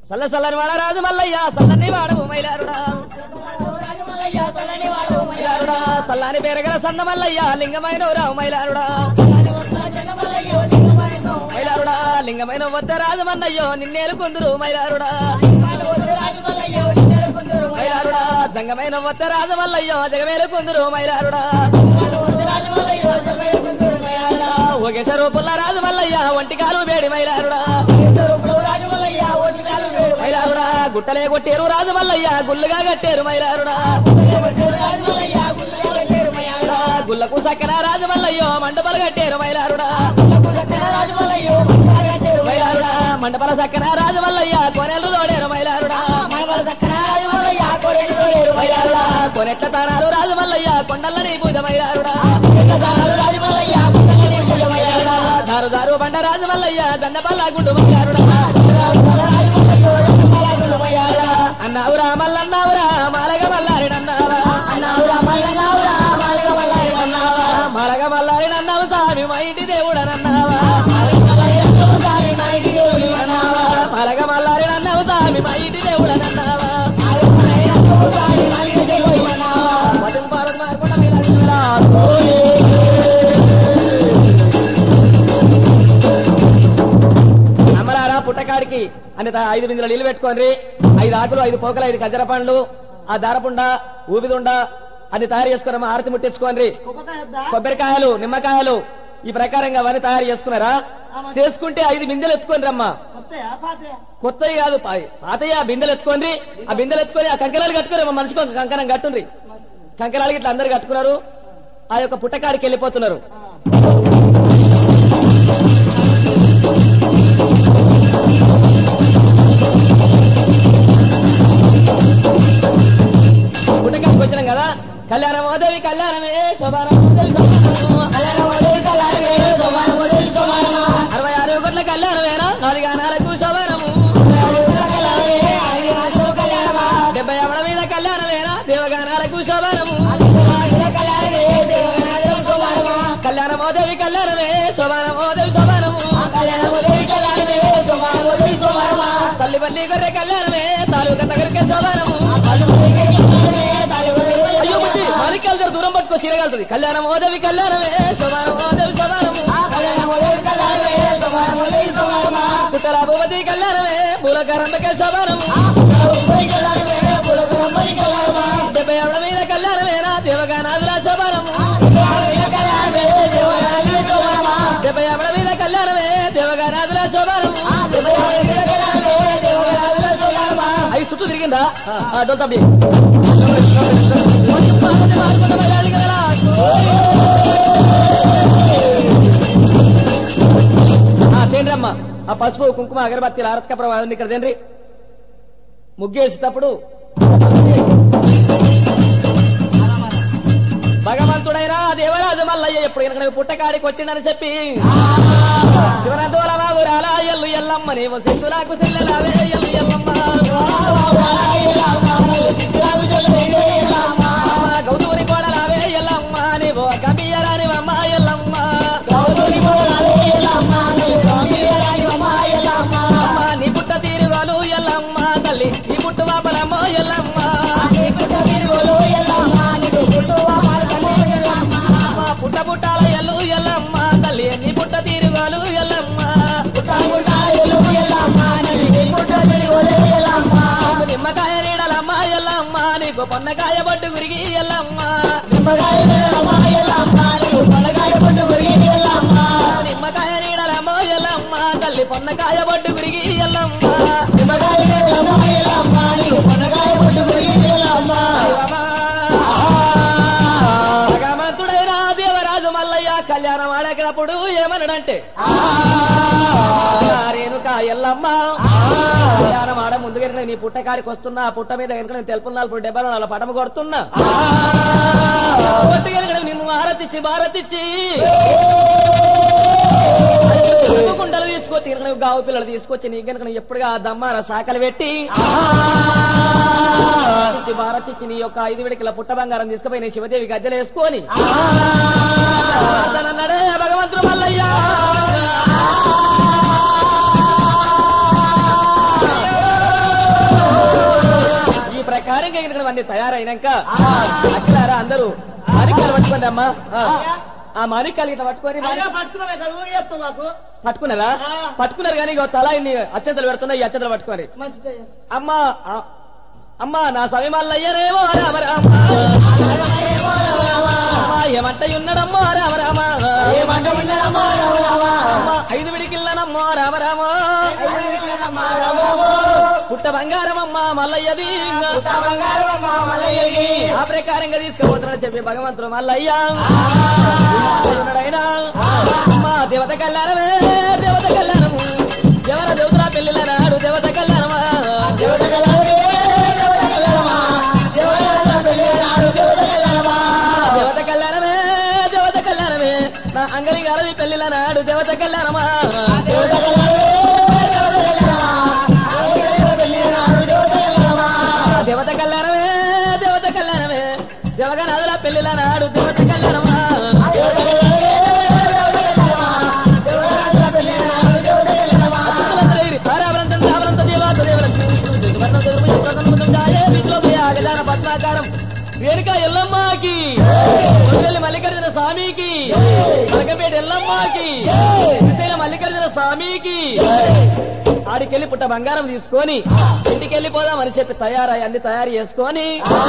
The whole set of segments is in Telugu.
సల్ల సల్లని వాడ రాజు మల్లయ్య సల్లని వాడవు మైలారుడా మైలారుడా సల్లాని పేరగల సంద మల్లయ్య లింగమైన రావు మైలారుడా మైలారుడా లింగమైన వద్ద రాజమన్నయ్యో నిన్నేలు కొందురు మైలారుడా మైలారుడా జంగమైన వద్ద రాజమల్లయ్యో జగమేలు కొందురు మైలారుడా ఒకేసారి పుల్ల రాజు మల్లయ్య ఒంటికాలు వేడి మైలారుడా మైలారుడా గుట్టలే కొట్టేరు రాజు మల్లయ్య గుల్లుగా కట్టేరు మైలారుడా మైలారుడా, గుల్లకు సక్కన రాజు మల్లయ్యో మండపలు కట్టేరు మైలారుడా మైలారుడా మండపల సక్కన రాజు మల్లయ్య కొనేలు తోడేరు మైలారుడా మైలారుడా కొనెట్ల తానాలు రాజు మల్లయ్య కొండల్లని పూజ మైలారుడా మైలారుడా దారు దారు బండ రాజు మల్లయ్య దండపల్ల గుడ్డు మైలారుడా అన్నావురా మల్లన్నావురా మాలగ మల్లారినన్నావా మాలగ మల్లారినన్నావు స్వామి మా ఇంటి దేవుడనన్నావా మాలగ మల్లారినన్నావు స్వామి మా ఇంటి దేవుడనన్నావా పదం పాలన మార్కుండా మైలారుడా. అమ్మలారా పుట్టకాడికి అని తా- ఐదు బిందులు నీళ్లు పెట్టుకోండి ఐదు ఆకులు ఐదు పోకలు ఐదు గజ్జర పండ్లు ఆ దారపుండ ఊబిదుండ అది తయారు చేసుకున్నామా ఆరతి ముట్టించుకోండి కొబ్బరికాయలు నిమ్మకాయలు ఈ ప్రకారంగా అవన్నీ తయారు చేసుకున్నారా చేసుకుంటే ఐదు బిందెలు ఎత్తుకొని రమ్మా కొత్తవి కాదు పా- పాతయ్య ఆ బిందెలు ఎత్తుకోండి ఆ బిందెలు ఎత్తుకొని ఆ కంకణాలు కట్టుకొని మా మనిషికి ఒక కంకణం కట్టుండ్రి కంకణాలు ఇట్లా అందరు కట్టుకున్నారు ఆ యొక్క పుట్టకాడికి వెళ్ళిపోతున్నారు పుట్టకాడికి వచ్చినాం కదా కళ్యాణమోదేవి కళ్యాణమే శోభానమోదేవి శోభానము అరవై ఆరు కోట్ల కళ్యాణమేనా నాలుగు నాలుగు శోభానము డెబ్బై అవడ మీద కళ్యాణమేనా దేవగానాలకు శోభానము కళ్యాణమోదేవి కళ్యాణమే శోభానమోదేవి శోభానము తల్లి పల్లి గొర్రె కళ్యాణమే తాలూకా దగ్గరికి శోభానము అయ్యో బుద్ధి మాణిక్యాల దగ్గర దూరం పట్టుకో సీరగలుగుతుంది కళ్యాణమోదేవి కళ్యాణమే శోభానమోదేవి శోభానము పుట్టల భూపతి కళ్యాణమే పూలకరంబకే శోభానము డెబ్బై ఆవిడ మీద కళ్యాణమేనా దేవగానాదుల శోభానము డెబ్బై ఆవిడ మీద కళ్యాణమే దేవగానాదుల శోభానము అవి చుట్టూ తిరిగిందా డోల్ తప్పి తేంద్రమ్మ ఆ పసుపు కుంకుమ అగరబత్తి ఆరత్క ప్రభావం ఇక్కడ తేంద్రి ముగ్గేసేటప్పుడు భగవంతుడైనా దేవరాజు మల్లయ్య ఎప్పుడు కనుక పుట్టకాడికి వచ్చిండని చెప్పి శివనందోల బాబు రాలా ఎల్లు ఎల్లమ్మ నీవు సిద్ధు నాకు సెల్లలావే ఎల్లు ఎల్లమ్మ అమ్మ గౌతూరి కోడలావే ఎల్లమ్మ నీవు గంభీరాని అమ్మ ఎల్లమ్మ అమ్మ నీ పుట్ట తీరుగోలు ఎల్లమ్మ తల్లి నీ పుట్టు వాపలమ్మ ఎల్లమ్మ అమ్మ పుట్ట పుట్టాల ఎల్లు ఎల్లమ్మ తల్లి నీ పుట్ట తీరుగోలు ఎల్లమ్మ నీకు నిమ్మకాయ నీడలమ్మ ఎల్లమ్మ నీకు పొన్నకాయ పట్టు గురిగి ఎల్లమ్మ నిమ్మకాయ నీడలమ్మ ఎల్లమ్మ తల్లి పొన్నకాయ పట్టు గురిగి ఎల్లమ్మ భగవంతుడైన దేవరాజు మల్లయ్య కళ్యాణం ఆడేటప్పుడు ఏమన్నాడంటే రేణుక ఎల్లమ్మ కళ్యాణం ఆడ ముందుగా నీ పుట్టకాడికి వస్తున్నా ఆ పుట్ట మీద కనుక నేను తెలుపున్నా ఇప్పుడు డెబ్బై నాలుగు పటము కొడుతున్నా కొట్టుకెళ్ళి నిన్ను భారతిచ్చి భారతిచ్చి కుండలు తీసుకొచ్చి కనుక నువ్వు గావు పిల్లలు తీసుకొచ్చి నీ కనుక ఎప్పుడుగా ఆ దమ్మార శాఖలు పెట్టి ఇచ్చి భారతిచ్చి నీ యొక్క ఐదు విడికల పుట్ట బంగారం తీసుకుపోయి నీ శివదేవి గద్దెలు వేసుకొని అన్నాడే భగవంతుడు మల్లయ్యా కార్యంగా ఇక్కడ అన్ని తయారైనాక అక్కలారా అందరూ మాణిక్యాలు పట్టుకోండి అమ్మా ఆ. ఆ మాణిక్యాలు ఇట్లా పట్టుకొని అయ్యా పట్టుకున్నాం ఇక్కడ ఊరు చెప్తావు మాకు పట్టుకున్నారా ఆ. పట్టుకున్నారు కానీ ఇగో తల ఇన్ని అత్యంతలు పెడుతున్నాయి ఈ అత్యంతలు పట్టుకొని మంచిదయ్యా అమ్మా ఆ, అమ్మా నా సమయమాల్లో అయ్యారేమో రామ రామ అమ్మా, ఏమంట ఉన్నాడమ్మో రామ రామ అమ్మా, ఐదు విడికిల్లనమ్మో రామ రామ పుట్ట బంగారం అమ్మా మల్లయ్యది ఆ ప్రకారంగా తీసుకుపోతున్నాడు చెప్పి భగవంతుడు మల్లయ్య ఉన్నాడైనా అమ్మా దేవత కళ్యాణమే దేవత కళ్యాణము ఎవర దేవతల పెళ్లిల నాడు దేవత కళ్యాణమా దేవత దేవత కళ్యాణమే దేవత కళ్యాణమే నా అంగలి గారది పెళ్లిల నాడు దేవత కళ్యాణమా దేవత కళ్యాణమే దేవత కళ్యాణమే దేవగనాథుల పెళ్లిల నాడు దేవత కళ్యాణమా వేరుక ఎల్లమ్మకి కొనుగోలు మల్లికార్జున స్వామికి మలకపేట ఎల్లమ్మకి శ్రీశైలం మల్లికార్జున స్వామికి ఆడికెళ్ళి పుట్ట బంగారం తీసుకొని ఇంటికి వెళ్ళిపోదాం అని చెప్పి తయారై అన్ని తయారు చేసుకొని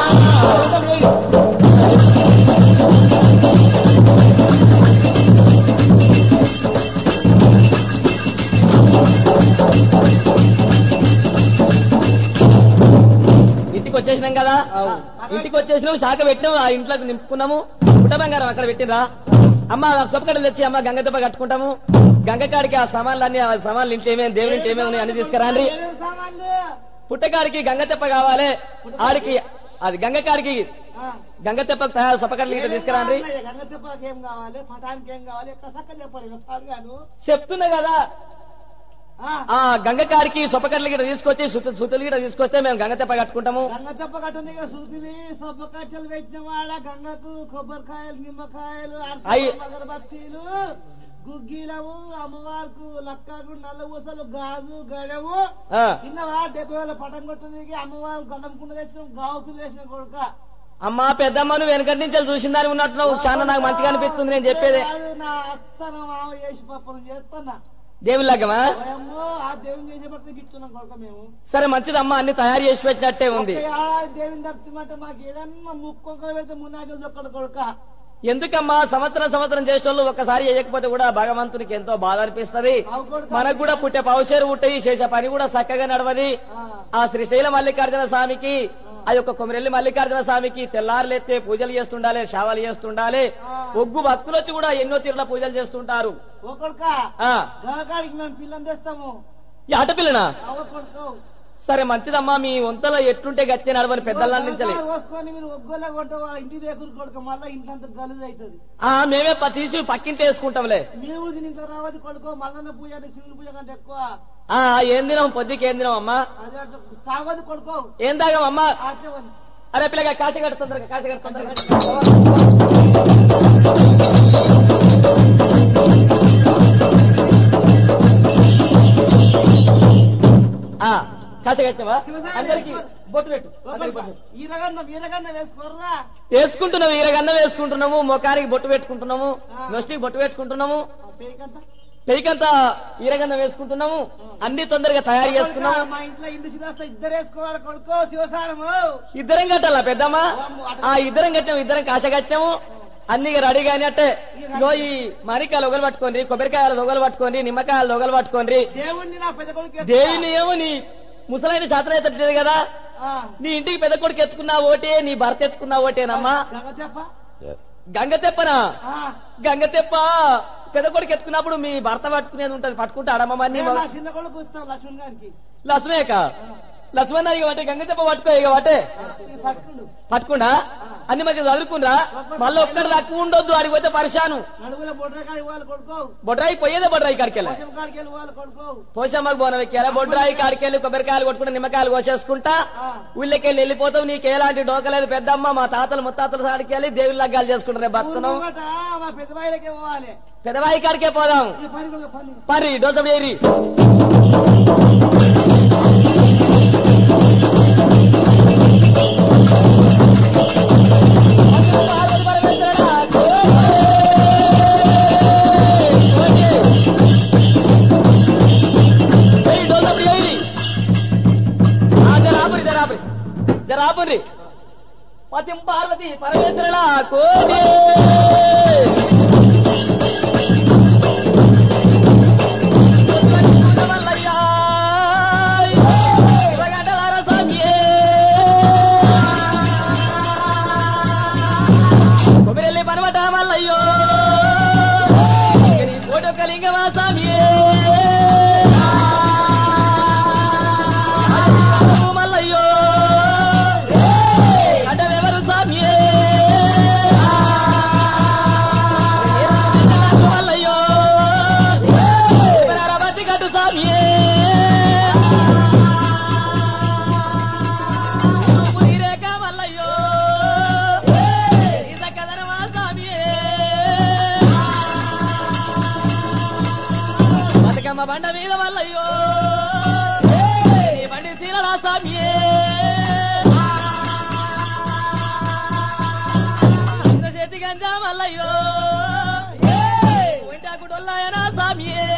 ఇంటికి వచ్చేసినాం కదా ఇంటికి వచ్చేసినాం శాఖ పెట్టినాం ఆ ఇంట్లోకి నింపుకున్నాము పుట్ట బంగారం అక్కడ పెట్టినరా అమ్మ సొప్పకట్టలు తెచ్చి అమ్మ గంగ దెబ్బ కట్టుకుంటాము గంగ కాడికి ఆ సామాన్లు అన్ని ఆ సామాన్లు ఇంట్లో ఏమేమి దేవుడి ఇంట్లో ఏమేమి ఉన్నాయి అన్ని తీసుకురాండి ఏమేమి సామాన్లు పుట్టకాడికి గంగ తెప్ప కావాలి ఆడికి అది గంగ కాడికి ఆ. గంగ తెప్పకు తయారు సొప్పకట్టలు ఇట్లా తీసుకురాండి ఏమేమి కావాలి? గంగ తిప్పకి ఏం కావాలి పటానికి ఏం కావాలి ఎక్కడ చక్క చెప్పాలి ఇక పాడుగాను చెప్తున్నా కదా ఆ. ఆ గంగ కాడికి సొప్పకట్టలు గిట్ట తీసుకొచ్చి సుత- సుతులు గిట్ట తీసుకొస్తే మేము గంగ తెప్ప కట్టుకుంటాము గంగ చెప్ప కట్టని శృతిని సొప్ప కట్టెలు పెట్టిన వాడ గంగకు కొబ్బరికాయలు నిమ్మకాయలు అయ్యి. అరసలు, అగరబత్తీలు గుగ్గిలము అమ్మవారికి లక్కకు నల్ల ఊసలు గాజు గడము ఆ, ఇన్నవా డెబ్బై వేల పటం కొట్టింది అమ్మవారు గంధం తెచ్చిన గావు పిల్ల వేసిన కొడుక అమ్మా పెద్దమ్మ నువ్వు వెనకటి నుంచి చూసిందని ఉన్నట్టు చాలా నాకు మంచిగా అనిపిస్తుంది నేను చెప్పేది కాదు, నా అత్తన మామ చేసి పప్పను చేస్తున్నా దేవుని లగ్గమా ఓయమ్మో, ఆ దేవుని చేసే పట్ల గిట్టున్నాం కొడుక మేము సరే మంచిదమ్మా అన్ని తయారు చేసి పెట్టినట్టే ఉంది ఒక్క ఏడాది దేవుని తప్పిమంటే మాకు ఏదన్నా ముక్కొంకలు పెడితే మున్నాకలు దొక్కడు కొడుక ఎందుకమ్మా సంవత్సరం సంవత్సరం చేసేటోళ్ళు ఒక్కసారి చేయకపోతే కూడా భగవంతునికి ఎంతో బాధ అనిపిస్తది అవు కొడుక. మనకు కూడా పుట్టే పౌషేరు పుట్టాయి చేసే పని కూడా చక్కగా నడవది ఆ. ఆ శ్రీశైల మల్లికార్జున స్వామికి ఆ యొక్క కొమరెల్లి మల్లికార్జున స్వామికి తెల్లారులెత్తే పూజలు చేస్తుండాలి సేవలు చేస్తుండాలి ఆ. ఒగ్గు భక్తులు వచ్చి కూడా ఎన్నో తీరుల పూజలు చేస్తుంటారు ఓ కొడుక ఆ గలకాడికి మేము పిల్లని తెస్తాము ఈ ఆటపిల్లనా అవ కొడుకు సరే మంచిదమ్మా మీ వంతలో ఎట్లుంటే గట్టి నడవని పెద్దల నుంచి పోసుకొని మీరు ఒగ్గోలే కొట్ట ఇంటి దగ్గర కొడుకు మళ్ళీ ఇంట్లో గలీజ్ అవుతుంది ఆ మేమే ప- తీసి పక్కింటి వేసుకుంటాంలే మీరు కూడా దీని ఇంట్లో రావద్దు కొడుకో మల్లన్న పూజ అంటే శివుని పూజ కంటే ఎక్కువ ఆ ఏం తినాం పొద్దుకి ఏం తినాం అమ్మా అదే అట్లా తాగదు కొడుకో ఏం తాగాం అమ్మా ఆచవని అరే పిల్లగా కాశీ కట్టు తొందరగా కాశీ కట్టు తొందరగా ఆ, కాశీ కట్టినవా అందరికి బొట్టు పెట్టు అందరికి బొట్టు పెట్టు. ఈరగన్న వీరగన్న వేసుకోర్రా వేసుకుంటున్నాము ఈరగన్న వేసుకుంటున్నాము ముఖానికి బొట్టు పెట్టుకుంటున్నాము నొస్టికి బొట్టు పెట్టుకుంటున్నాము పేకంతా పెయికంతా ఈరగన్న వేసుకుంటున్నాము అన్ని తొందరగా తయారు చేసుకున్నాము మా ఇంట్లో ఇంటి శ్రీరాస్త ఇద్దరు వేసుకోవాలి కొడుకో శివసారము ఇద్దరం కట్టాలా పెద్దమ్మా ఆ ఇద్దరం కట్టాము ఇద్దరం కాశ కట్టాము అన్ని రెడీ కానీ అట్టే ఇగో ఈ మాణికాయలు ఒగలు పట్టుకోండి కొబ్బరికాయలు ఒగలు పట్టుకోండి నిమ్మకాయలు ఒగలు పట్టుకోండి దేవుణ్ణి నా పెద్ద కొడుకు ఎత్తుకో. దేవిని ఏమో నీ ముసలైన చేతన ఎత్తట్లేదు కదా ఆ, నీ ఇంటికి పెద్ద కొడుకు ఎత్తుకున్నా ఓటే నీ భర్త ఎత్తుకున్నా ఓటేనమ్మా గంగ చెప్ప గంగ తెప్పనా ఆ, గంగ తెప్ప పెద్ద కొడుకు ఎత్తుకున్నప్పుడు మీ భర్త పట్టుకునేది ఉంటది పట్టుకుంటాడమ్మా మరి నీ నేను మొగ- నా చిన్న కొడుకు ఇస్తాను లక్ష్మణ్ గారికి లక్ష్మేక లక్ష్మణ ఇక అంటే గంగ తెప్ప పట్టుకో ఇక వాటే ఈ పట్టుకుండు పట్టుకుండా అన్ని మంచిగా చదువుకున్నా మళ్ళీ ఒక్కడు తక్కువ ఉండొద్దు అడిగి పోతే పరిశాను నడుగుల బొడ్రకాయ ఇవ్వాలి కొడుకో బొడ్రాయి పోయేదే బొడ్రాయి కాడికెళ్ళ పోషం కాడికి వెళ్ళి ఇవ్వాలి కొడుకో పోషమ్మకు బోనం ఎక్కారా బొడ్రాయి కాడికెళ్ళి కొబ్బరికాయలు కొట్టుకుని నిమ్మకాయలు కోసేసుకుంటా ఆ. ఊళ్ళకెళ్ళి వెళ్ళిపోతావు నీకు ఎలాంటి డోకలేదు పెద్దమ్మ మా తాతలు ముత్తాతల సాడికి వెళ్ళి దేవుళ్ళ లగ్గాలు చేసుకుంటారు భక్తును ఊరు ముంగట మా పెద్దవాయిలకే పోవాలి పెదవాయి కాడికే పోదాం ఈ పని కూడా పని పరి డోసం ఏరి ఆ జరాపురి పతిం పార్వతి పరమేశ్వరుల కోటి మల్లయ్యా శివగంటలార స్వామియే కొబ్బరిల్లి పనమట మల్లయ్యో కోటి ఒక్క లింగమా స్వామియే మల్లయ్యో అడ్డమెవరు స్వామియే మల్లయ్యో బతి కట్టు స్వామియే రేఖ మల్లయ్యో ఇద కదనమా స్వామియే బతుకమ్మ బండ మీద మల్లయ్యో ఈ బండి సీలలా స్వామియే ఇంత చేతి గంజా మల్లయ్యో ఒంటాకు డొల్లాయనా స్వామియే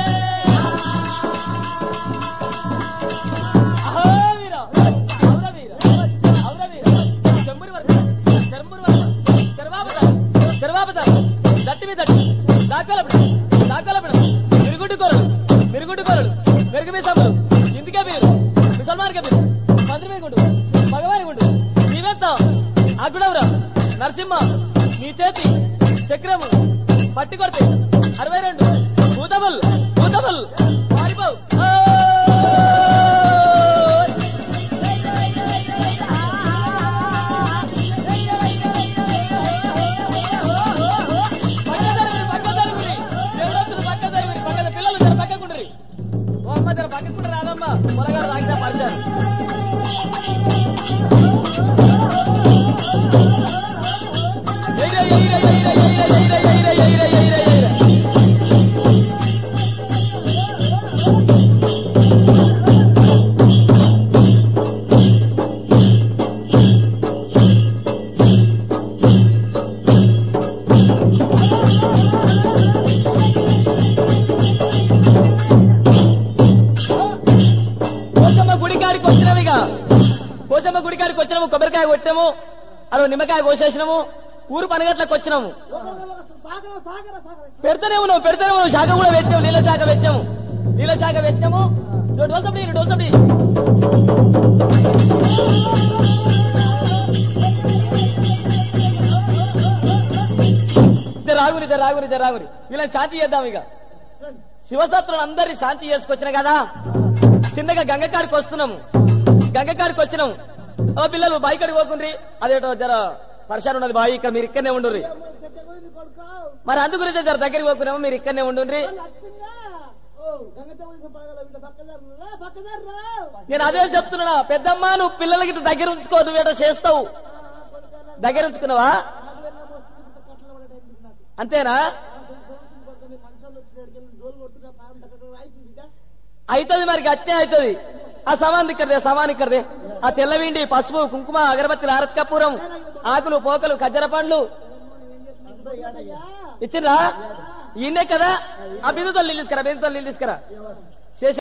అహో వీర, ఔర వీర, ఔర వీర, చెంబురు వర్గ, చెంబురు వర్గ, చెరవాపత, చెరవాపత, దట్టి మీద దట్టి, దాకలపడం, దాకలపడం, మిరుగుడ్డు కూరలు, మిరుగుడ్డు కూరలు, మెరుగు మీసములు, ఇంటికే మీరు, ముసల్మాన్కే మీరు, మంత్రి మీద గుండు, మగవారి గుండు, నీవెత్తాం, అగ్గుడవరా, నరసింహ, నీ చేతి, చక్రము, పట్టి కొడితే, అరవై రెండు, భూతములు, భూతములు, పారిపోవు, ఓయ్! పక్క జరుగురి, పక్క జరుగురి. దేవుడొచ్చుడు పక్క జరుగురి, పక్కన పిల్లలు జర పక్కకుండ్రి. ఓ అమ్మ జర పక్కకుండ్రి రాదమ్మ పొలగాడు తాగితే పరిచారు కోసమ్మ గుడికాడికి వచ్చినవిగా కోసమ్మ గుడికాడికి వచ్చినాము కొబ్బరికాయ కొట్టాము అదో నిమ్మకాయ కోసేసినాము ఊరు పనగట్లకు వచ్చినాము సాగర సాగర సాగర పెడతానే ఉన్నావు పెడతానే ఉన్నావు శాఖ కూడా పెట్టాము నీళ్ళ శాఖ పెట్టాము నీళ్ళ శాఖ పెట్టాము డోల్సపడి డోల్సపడి రాగురి ఇద్దరు రాగురి ఇద్దరు రాగురి వీళ్ళని శాంతి చేద్దాం ఇక శివసత్రులు అందరినీ శాంతి చేసుకొచ్చిన కదా చిన్నగా గంగకాడికి వస్తున్నాము గంగకాడికి వచ్చినాము ఓ పిల్లలు బాయికాడికి పోకుండ్రి అదేటో జర పరిశాన్ ఉన్నది బాయి ఇక్కడ మీరు ఇక్కడనే ఉండుర్రి చెట్ట పోయింది కొడుకు మరి అందు గురించి జర దగ్గరికి పోకున్నాము మీరు ఇక్కడనే ఉండుండ్రి లక్ష్యంగా ఓ గంగతో పోయింది పడగల బిడ్డ పక్కదారు రా పక్కదారు రా నేను అదే చెప్తున్నా పెద్దమ్మ నువ్వు పిల్లలకి ఇట్లా దగ్గర ఉంచుకో నువ్వేటో చేస్తావు కొడుకు దగ్గర ఉంచుకున్నావా నాకు వెళ్ళిన మోస్తుంది కట్టలు పడే టైం నాకు అంతేనా మంచాలు వచ్చిన డోలు కొడుతున్నా పాపం దగ్గర అయిపోయింది అవుతుంది మరి గట్టే అవుతుంది ఆ సమాన్ ఇక్కడదే సమాన్ ఇక్కడదే ఆ తెల్లవిండి పసుపు కుంకుమ అగరబత్తి ఆరత్ కపూరం ఆకులు పోకలు ఖజ్జర పండ్లు ఇచ్చిండ్రా ఈయనే కదా ఆ బిందుతో నీళ్ళు తీసుకురా బిందుతో నీళ్ళు తీసుకురా చేసి